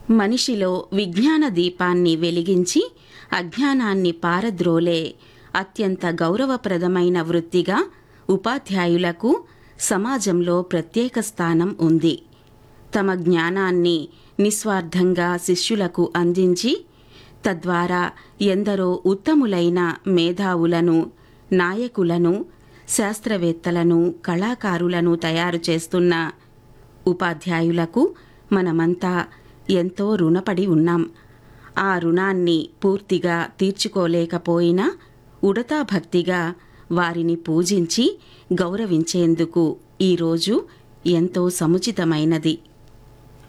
మనిషిలో విజ్ఞాన దీపాన్ని వెలిగించి అజ్ఞానాన్ని పారద్రోలే అత్యంత గౌరవప్రదమైన వృత్తిగా ఉపాధ్యాయులకు సమాజంలో ప్రత్యేక స్థానం ఉంది తమ జ్ఞానాన్ని నిస్వార్థంగా శిష్యులకు అందించి తద్వారా ఎందరో ఉత్తములైన మేధావులను నాయకులను శాస్త్రవేత్తలను కళాకారులను తయారు చేస్తున్న ఉపాధ్యాయులకు మనమంతా ఎంతో రుణపడి ఉన్నాం ఆ రుణాన్ని పూర్తిగా తీర్చుకోలేకపోయినా ఉడతా భక్తిగా వారిని పూజించి గౌరవించేందుకు ఈరోజు ఎంతో సముచితమైనది